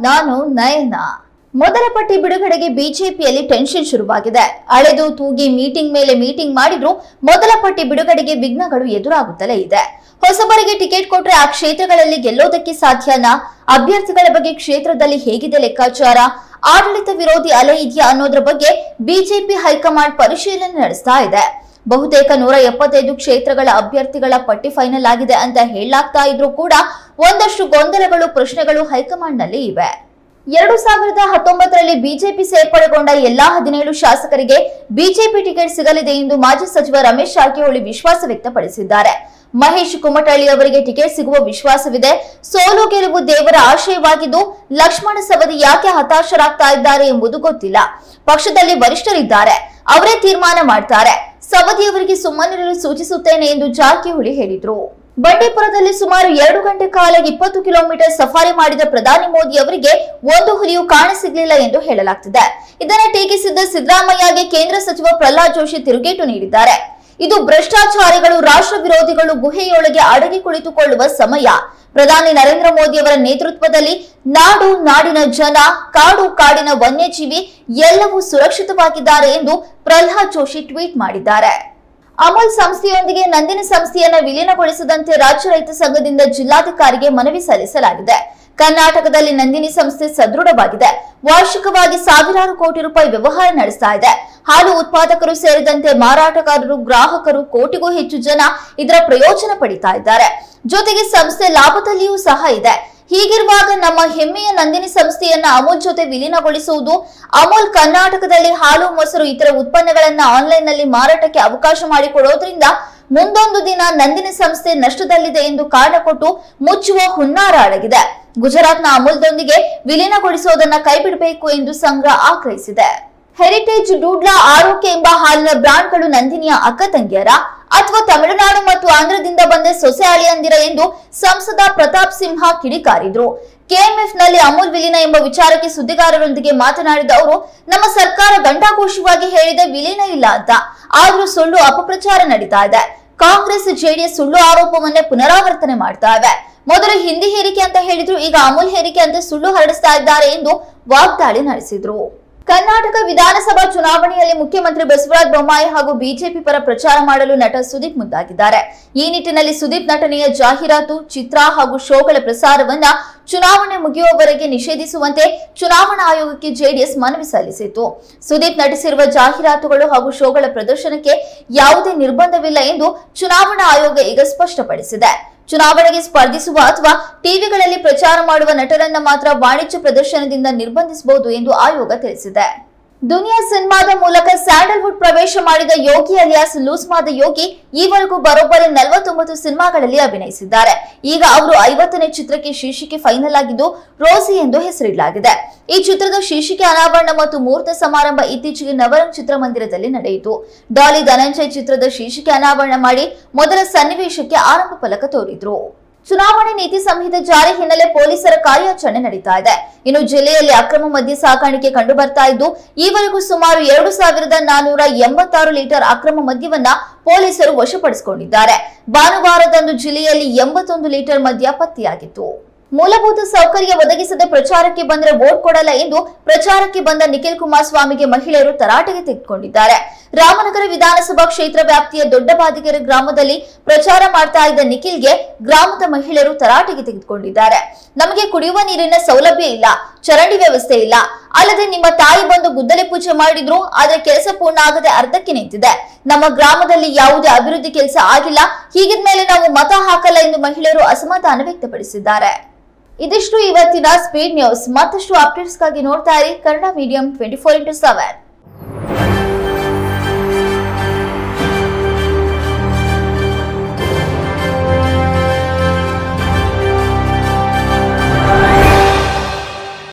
ನಾನು ನಯನ ಮೊದಲ ಪಟ್ಟಿ ಬಿಡುಗಡೆಗೆ ಬಿಜೆಪಿಯಲ್ಲಿ ಟೆನ್ಷನ್ ಶುರುವಾಗಿದೆ ಅಳೆದು ತೂಗಿ ಮೀಟಿಂಗ್ ಮೇಲೆ ಮೀಟಿಂಗ್ ಮಾಡಿದ್ರು ಮೊದಲ ಪಟ್ಟಿ ಬಿಡುಗಡೆಗೆ ವಿಘ್ನಗಳು ಎದುರಾಗುತ್ತಲೇ ಇದೆ ಹೊಸಬರಿಗೆ ಟಿಕೆಟ್ ಕೊಟ್ರೆ ಆ ಕ್ಷೇತ್ರಗಳಲ್ಲಿ ಗೆಲ್ಲೋದಕ್ಕೆ ಸಾಧ್ಯನಾ ಅಭ್ಯರ್ಥಿಗಳ ಬಗ್ಗೆ ಕ್ಷೇತ್ರದಲ್ಲಿ ಹೇಗಿದೆ ಲೆಕ್ಕಾಚಾರ ಆಡಳಿತ ವಿರೋಧಿ ಅಲೆ ಇದೆಯಾ ಅನ್ನೋದ್ರ ಬಗ್ಗೆ ಬಿಜೆಪಿ ಹೈಕಮಾಂಡ್ ಪರಿಶೀಲನೆ ನಡೆಸ್ತಾ ಇದೆ ಬಹುತೇಕ ನೂರ ಎಪ್ಪತ್ತೈದು ಕ್ಷೇತ್ರಗಳ ಅಭ್ಯರ್ಥಿಗಳ ಪಟ್ಟಿ ಫೈನಲ್ ಆಗಿದೆ ಅಂತ ಹೇಳಲಾಗ್ತಾ ಇದ್ರೂ ಕೂಡ ಒಂದಷ್ಟು ಗೊಂದಲಗಳು ಪ್ರಶ್ನೆಗಳು ಹೈಕಮಾಂಡ್ ನಲ್ಲಿ ಇವೆ ಎರಡು ಸಾವಿರದ ಹತ್ತೊಂಬತ್ತರಲ್ಲಿ ಬಿಜೆಪಿ ಸೇರ್ಪಡೆಗೊಂಡ ಎಲ್ಲಾ ಹದಿನೇಳು ಶಾಸಕರಿಗೆ ಬಿಜೆಪಿ ಟಿಕೆಟ್ ಸಿಗಲಿದೆ ಎಂದು ಮಾಜಿ ಸಚಿವ ರಮೇಶ್ ಜಾರಕಿಹೊಳಿ ವಿಶ್ವಾಸ ವ್ಯಕ್ತಪಡಿಸಿದ್ದಾರೆ ಮಹೇಶ್ ಕುಮಟಳ್ಳಿ ಅವರಿಗೆ ಟಿಕೆಟ್ ಸಿಗುವ ವಿಶ್ವಾಸವಿದೆ ಸೋಲು ಗೆಲುವು ದೇವರ ಆಶಯವಾಗಿದ್ದು ಲಕ್ಷ್ಮಣ ಸವದಿ ಯಾಕೆ ಹತಾಶರಾಗ್ತಾ ಇದ್ದಾರೆ ಎಂಬುದು ಗೊತ್ತಿಲ್ಲ ಪಕ್ಷದಲ್ಲಿ ವರಿಷ್ಠರಿದ್ದಾರೆ ಅವರೇ ತೀರ್ಮಾನ ಮಾಡ್ತಾರೆ ಸವದಿ ಅವರಿಗೆ ಸುಮ್ಮನಿರಲು ಸೂಚಿಸುತ್ತೇನೆ ಎಂದು ಜಾರಕಿಹೊಳಿ ಹೇಳಿದ್ರು ಬಂಡೀಪುರದಲ್ಲಿ ಸುಮಾರು ಎರಡು ಗಂಟೆ ಕಾಲ ಇಪ್ಪತ್ತು ಕಿಲೋಮೀಟರ್ ಸಫಾರಿ ಮಾಡಿದ ಪ್ರಧಾನಿ ಮೋದಿ ಅವರಿಗೆ ಒಂದು ಹುಲಿಯು ಕಾಣಸಿಗಲಿಲ್ಲ ಎಂದು ಹೇಳಲಾಗ್ತಿದೆ ಇದನ್ನ ಟೀಕಿಸಿದ್ದ ಸಿದ್ದರಾಮಯ್ಯಗೆ ಕೇಂದ್ರ ಸಚಿವ ಪ್ರಹ್ಲಾದ್ ಜೋಶಿ ತಿರುಗೇಟು ನೀಡಿದ್ದಾರೆ ಇದು ಭ್ರಷ್ಟಾಚಾರಿಗಳು ರಾಷ್ಟ್ರ ವಿರೋಧಿಗಳು ಗುಹೆಯೊಳಗೆ ಅಡಗಿ ಕುಳಿತುಕೊಳ್ಳುವ ಸಮಯ ಪ್ರಧಾನಿ ನರೇಂದ್ರ ಮೋದಿ ಅವರ ನೇತೃತ್ವದಲ್ಲಿ ನಾಡು ನಾಡಿನ ಜನ ಕಾಡು ಕಾಡಿನ ವನ್ಯಜೀವಿ ಎಲ್ಲವೂ ಸುರಕ್ಷಿತವಾಗಿದ್ದಾರೆ ಎಂದು ಪ್ರಹ್ಲಾದ್ ಜೋಶಿ ಟ್ವೀಟ್ ಮಾಡಿದ್ದಾರೆ ಅಮೂಲ್ ಸಂಸ್ಥೆಯೊಂದಿಗೆ ನಂದಿನಿ ಸಂಸ್ಥೆಯನ್ನ ವಿಲೀನಗೊಳಿಸದಂತೆ ರಾಜ್ಯ ರೈತ ಸಂಘದಿಂದ ಜಿಲ್ಲಾಧಿಕಾರಿಗೆ ಮನವಿ ಸಲ್ಲಿಸಲಾಗಿದೆ ಕರ್ನಾಟಕದಲ್ಲಿ ನಂದಿನಿ ಸಂಸ್ಥೆ ಸದೃಢವಾಗಿದೆ ವಾರ್ಷಿಕವಾಗಿ ಸಾವಿರಾರು ಕೋಟಿ ರೂಪಾಯಿ ವ್ಯವಹಾರ ನಡೆಸ್ತಾ ಇದೆ ಹಾಲು ಉತ್ಪಾದಕರು ಸೇರಿದಂತೆ ಮಾರಾಟಗಾರರು ಗ್ರಾಹಕರು ಕೋಟಿಗೂ ಹೆಚ್ಚು ಜನ ಇದರ ಪ್ರಯೋಜನ ಪಡಿತಾ ಇದ್ದಾರೆ ಜೊತೆಗೆ ಸಂಸ್ಥೆ ಲಾಭದಲ್ಲಿಯೂ ಸಹ ಇದೆ ಹೀಗಿರುವಾಗ ನಮ್ಮ ಹೆಮ್ಮೆಯ ನಂದಿನಿ ಸಂಸ್ಥೆಯನ್ನ ಅಮೂಲ್ ಜೊತೆ ವಿಲೀನಗೊಳಿಸುವುದು ಅಮೂಲ್ ಕರ್ನಾಟಕದಲ್ಲಿ ಹಾಲು ಮೊಸರು ಇತರ ಉತ್ಪನ್ನಗಳನ್ನ ಆನ್ಲೈನ್ ನಲ್ಲಿ ಮಾರಾಟಕ್ಕೆ ಅವಕಾಶ ಮಾಡಿಕೊಡೋದ್ರಿಂದ ಮುಂದೊಂದು ದಿನ ನಂದಿನಿ ಸಂಸ್ಥೆ ನಷ್ಟದಲ್ಲಿದೆ ಎಂದು ಕಾರಣ ಕೊಟ್ಟು ಮುಚ್ಚುವ ಹುನ್ನಾರ ಅಡಗಿದೆ ಗುಜರಾತ್ನ ಅಮೂಲ್ದೊಂದಿಗೆ ವಿಲೀನಗೊಳಿಸುವುದನ್ನ ಕೈಬಿಡಬೇಕು ಎಂದು ಸಂಘ ಆಗ್ರಹಿಸಿದೆ ಹೆರಿಟೇಜ್ ಡೂಡ್ಲಾ ಆರೋಗ್ಯ ಎಂಬ ಹಾಲಿನ ಬ್ರಾಂಡ್ಗಳು ನಂದಿನಿಯ ಅಕ್ಕ ತಂಗಿಯರ ಅಥವಾ ತಮಿಳುನಾಡು ಮತ್ತು ಆಂಧ್ರದಿಂದ ಬಂದ ಸೊಸೆ ಅಳಿಯಂದಿರ ಎಂದು ಸಂಸದ ಪ್ರತಾಪ್ ಸಿಂಹ ಕಿಡಿಕಾರಿದ್ರು ಕೆಎಂಎಫ್ ನಲ್ಲಿ ಅಮೂಲ್ ವಿಲೀನ ಎಂಬ ವಿಚಾರಕ್ಕೆ ಸುದ್ದಿಗಾರರೊಂದಿಗೆ ಮಾತನಾಡಿದ ಅವರು ನಮ್ಮ ಸರ್ಕಾರ ಗಂಟಾಘೋಷವಾಗಿ ಹೇಳಿದ ವಿಲೀನ ಇಲ್ಲ ಅಂತ ಆದ್ರೂ ಸುಳ್ಳು ಅಪಪ್ರಚಾರ ನಡೀತಾ ಇದೆ ಕಾಂಗ್ರೆಸ್ ಜೆಡಿಎಸ್ ಸುಳ್ಳು ಆರೋಪವನ್ನೇ ಪುನರಾವರ್ತನೆ ಮಾಡ್ತಾ ಇವೆ ಮೊದಲು ಹಿಂದಿ ಹೇರಿಕೆ ಅಂತ ಹೇಳಿದ್ರು ಈಗ ಅಮೂಲ್ ಹೇರಿಕೆ ಅಂತ ಸುಳ್ಳು ಹರಡಿಸ್ತಾ ಇದ್ದಾರೆ ಎಂದು ವಾಗ್ದಾಳಿ ನಡೆಸಿದ್ರು ಕರ್ನಾಟಕ ವಿಧಾನಸಭಾ ಚುನಾವಣೆಯಲ್ಲಿ ಮುಖ್ಯಮಂತ್ರಿ ಬಸವರಾಜ ಬೊಮ್ಮಾಯಿ ಹಾಗೂ ಬಿಜೆಪಿ ಪರ ಪ್ರಚಾರ ಮಾಡಲು ನಟ ಸುದೀಪ್ ಮುಂದಾಗಿದ್ದಾರೆ ಈ ನಿಟ್ಟಿನಲ್ಲಿ ಸುದೀಪ್ ನಟನೆಯ ಜಾಹೀರಾತು ಚಿತ್ರ ಹಾಗೂ ಶೋಗಳ ಪ್ರಸಾರವನ್ನ ಚುನಾವಣೆ ಮುಗಿಯುವವರೆಗೆ ನಿಷೇಧಿಸುವಂತೆ ಚುನಾವಣಾ ಆಯೋಗಕ್ಕೆ ಜೆಡಿಎಸ್ ಮನವಿ ಸಲ್ಲಿಸಿತ್ತು ಸುದೀಪ್ ನಟಿಸಿರುವ ಜಾಹೀರಾತುಗಳು ಹಾಗೂ ಶೋಗಳ ಪ್ರದರ್ಶನಕ್ಕೆ ಯಾವುದೇ ನಿರ್ಬಂಧವಿಲ್ಲ ಎಂದು ಚುನಾವಣಾ ಆಯೋಗ ಈಗ ಸ್ಪಷ್ಟಪಡಿಸಿದೆ ಚುನಾವಣೆಗೆ ಸ್ಪರ್ಧಿಸುವ ಅಥವಾ ಟಿವಿಗಳಲ್ಲಿ ಪ್ರಚಾರ ಮಾಡುವ ನಟರನ್ನ ಮಾತ್ರ ವಾಣಿಜ್ಯ ಪ್ರದರ್ಶನದಿಂದ ನಿರ್ಬಂಧಿಸಬಹುದು ಎಂದು ಆಯೋಗ ತಿಳಿಸಿದೆ ದುನಿಯಾ ಸಿನಿಮಾದ ಮೂಲಕ ಸ್ಯಾಂಡಲ್ವುಡ್ ಪ್ರವೇಶ ಮಾಡಿದ ಯೋಗಿ ಅಲಿಯಾಸ್ ಲೂಸ್ಮಾದ ಯೋಗಿ ಈವರೆಗೂ ಬರೋಬ್ಬರಿ ನಲವತ್ತೊಂಬತ್ತು ಸಿನಿಮಾಗಳಲ್ಲಿ ಅಭಿನಯಿಸಿದ್ದಾರೆ ಈಗ ಅವರು ಐವತ್ತನೇ ಚಿತ್ರಕ್ಕೆ ಶೀರ್ಷಿಕೆ ಫೈನಲ್ ಆಗಿದ್ದು ರೋಸಿ ಎಂದು ಹೆಸರಿಡಲಾಗಿದೆ ಈ ಚಿತ್ರದ ಶೀರ್ಷಿಕೆ ಅನಾವರಣ ಮತ್ತು ಮುಹೂರ್ತ ಸಮಾರಂಭ ಇತ್ತೀಚೆಗೆ ನವರಂಗ್ ಚಿತ್ರಮಂದಿರದಲ್ಲಿ ನಡೆಯಿತು ಡಾಲಿ ಧನಂಜಯ್ ಚಿತ್ರದ ಶೀರ್ಷಿಕೆ ಅನಾವರಣ ಮಾಡಿ ಮೊದಲ ಸನ್ನಿವೇಶಕ್ಕೆ ಆರಂಭ ಫಲಕ ತೋರಿದ್ರು ಚುನಾವಣೆ ನೀತಿ ಸಂಹಿತೆ ಜಾರಿ ಹಿನ್ನೆಲೆ ಪೊಲೀಸರ ಕಾರ್ಯಾಚರಣೆ ನಡೀತಾ ಇದೆ ಇನ್ನು ಜಿಲ್ಲೆಯಲ್ಲಿ ಅಕ್ರಮ ಮದ್ಯ ಸಾಗಾಣಿಕೆ ಕಂಡು ಬರ್ತಾ ಇದ್ದು ಈವರೆಗೂ ಸುಮಾರು ಎರಡು ಸಾವಿರದ ನಾನೂರ ಎಂಬತ್ತಾರು ಲೀಟರ್ ಅಕ್ರಮ ಮದ್ಯವನ್ನ ಪೊಲೀಸರು ವಶಪಡಿಸಿಕೊಂಡಿದ್ದಾರೆ ಭಾನುವಾರದಂದು ಜಿಲ್ಲೆಯಲ್ಲಿ ಎಂಬತ್ತೊಂದು ಲೀಟರ್ ಮದ್ಯ ಪತ್ತೆಯಾಗಿತ್ತು ಮೂಲಭೂತ ಸೌಕರ್ಯ ಒದಗಿಸದೆ ಪ್ರಚಾರಕ್ಕೆ ಬಂದ್ರೆ ವೋಟ್ ಕೊಡಲ್ಲ ಎಂದು ಪ್ರಚಾರಕ್ಕೆ ಬಂದ ನಿಖಿಲ್ ಕುಮಾರಸ್ವಾಮಿಗೆ ಮಹಿಳೆಯರು ತರಾಟೆಗೆ ತೆಗೆದುಕೊಂಡಿದ್ದಾರೆ ರಾಮನಗರ ವಿಧಾನಸಭಾ ಕ್ಷೇತ್ರ ವ್ಯಾಪ್ತಿಯ ದೊಡ್ಡ ಬಾದಿಗೆರೆ ಗ್ರಾಮದಲ್ಲಿ ಪ್ರಚಾರ ಮಾಡ್ತಾ ಇದ್ದ ನಿಖಿಲ್ಗೆ ಗ್ರಾಮದ ಮಹಿಳೆಯರು ತರಾಟೆಗೆ ತೆಗೆದುಕೊಂಡಿದ್ದಾರೆ ನಮಗೆ ಕುಡಿಯುವ ನೀರಿನ ಸೌಲಭ್ಯ ಇಲ್ಲ ಚರಂಡಿ ವ್ಯವಸ್ಥೆ ಇಲ್ಲ ಅಲ್ಲದೆ ನಿಮ್ಮ ತಾಯಿ ಬಂದು ಗುದ್ದಲಿ ಪೂಜೆ ಮಾಡಿದ್ರು ಆದ್ರೆ ಕೆಲಸ ಪೂರ್ಣ ಆಗದೆ ಅರ್ಧಕ್ಕೆ ನಿಂತಿದೆ ನಮ್ಮ ಗ್ರಾಮದಲ್ಲಿ ಯಾವುದೇ ಅಭಿವೃದ್ಧಿ ಕೆಲಸ ಆಗಿಲ್ಲ ಹೀಗಿದ್ಮೇಲೆ ನಾವು ಮತ ಹಾಕಲ್ಲ ಎಂದು ಮಹಿಳೆಯರು ಅಸಮಾಧಾನ ವ್ಯಕ್ತಪಡಿಸಿದ್ದಾರೆ ಇದಿಷ್ಟು ಇವತ್ತಿನ ಸ್ಪೀಡ್ ನ್ಯೂಸ್ ಮತ್ತಷ್ಟು ಅಪ್ಡೇಟ್ಸ್ಗಾಗಿ ನೋಡ್ತಾ ಇರಿ Kannada medium twenty four into seven